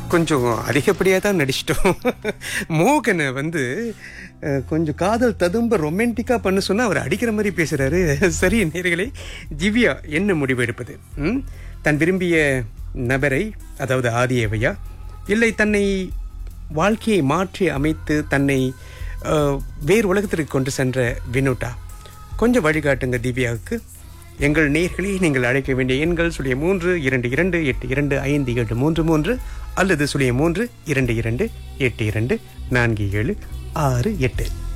கொஞ்சம் அதிகப்படியாக தான் நடிச்சிட்டோம் மோகனை வந்து அஹ், கொஞ்சம் காதல் ததும்ப ரொமான்டிக்காக பண்ண சொன்னால் அவர் அடிக்கிற மாதிரி பேசுகிறாரு சரி நேர்களே திவ்யா என்ன முடிவு எடுப்பது ம்? தன் விரும்பிய நபரை அதாவது ஆதியவையா இல்லை தன்னை வாழ்க்கையை மாற்றி அமைத்து தன்னை அஹ், வேறு உலகத்திற்கு கொண்டு சென்ற வினோட்டா கொஞ்சம் வழிகாட்டுங்க திவ்யாவுக்கு எங்கள் நேர்களை நீங்கள் அழைக்க வேண்டிய எண்கள் சுழிய மூன்று இரண்டு இரண்டு எட்டு இரண்டு ஐந்து ஏழு மூன்று மூன்று அல்லது சுழிய மூன்று இரண்டு இரண்டு எட்டு இரண்டு நான்கு ஏழு ஆறு எட்டு